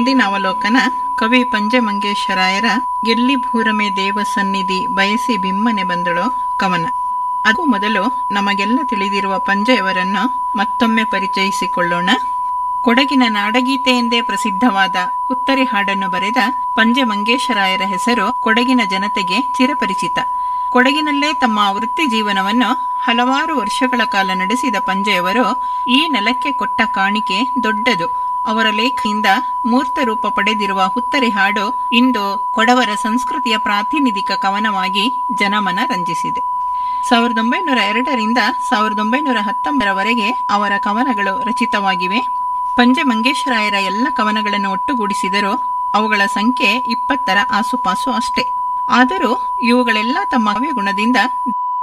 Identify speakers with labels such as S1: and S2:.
S1: ಮುಂದಿನ ಅವಲೋಕನ ಕವಿ ಪಂಜಮಂಗೇಶರಾಯರ ಗೆಲ್ಲಿ ಭೂರಮೆ ದೇವ ಸನ್ನಿಧಿ ಬಯಸಿ ಬಿಮ್ಮನೆ ಬಂದಳೋ ಕವನ ಅದು ಮೊದಲು ನಮಗೆಲ್ಲ ತಿಳಿದಿರುವ ಪಂಜೆಯವರನ್ನು ಮತ್ತೊಮ್ಮೆ ಪರಿಚಯಿಸಿಕೊಳ್ಳೋಣ ಕೊಡಗಿನ ನಾಡಗೀತೆ ಎಂದೇ ಪ್ರಸಿದ್ಧವಾದ ಉತ್ತರಿ ಹಾಡನ್ನು ಬರೆದ ಪಂಜೆ ಮಂಗೇಶರಾಯರ ಹೆಸರು ಕೊಡಗಿನ ಜನತೆಗೆ ಚಿರಪರಿಚಿತ ಕೊಡಗಿನಲ್ಲೇ ತಮ್ಮ ವೃತ್ತಿ ಜೀವನವನ್ನು ಹಲವಾರು ವರ್ಷಗಳ ಕಾಲ ನಡೆಸಿದ ಪಂಜೆಯವರು ಈ ನೆಲಕ್ಕೆ ಕೊಟ್ಟ ಕಾಣಿಕೆ ದೊಡ್ಡದು ಅವರ ಲೇಖೆಯಿಂದ ಮೂರ್ತ ರೂಪ ಪಡೆದಿರುವ ಹುತ್ತರಿ ಹಾಡು ಇಂದು ಕೊಡವರ ಸಂಸ್ಕೃತಿಯ ಪ್ರಾತಿನಿಧಿಕ ಕವನವಾಗಿ ಜನಮನ ರಂಜಿಸಿದೆ ಸಾವಿರದ ಒಂಬೈನೂರ ಎರಡರಿಂದ ಸಾವಿರದ ಒಂಬೈನೂರ ಹತ್ತೊಂಬರವರೆಗೆ ಅವರ ಕವನಗಳು ರಚಿತವಾಗಿವೆ ಪಂಜೆ ಮಂಗೇಶರಾಯರ ಎಲ್ಲ ಕವನಗಳನ್ನು ಒಟ್ಟುಗೂಡಿಸಿದರೂ ಅವುಗಳ ಸಂಖ್ಯೆ ಇಪ್ಪತ್ತರ ಆಸುಪಾಸು ಅಷ್ಟೇ ಆದರೂ ಇವುಗಳೆಲ್ಲ ತಮ್ಮ ಕಾವ್ಯ ಗುಣದಿಂದ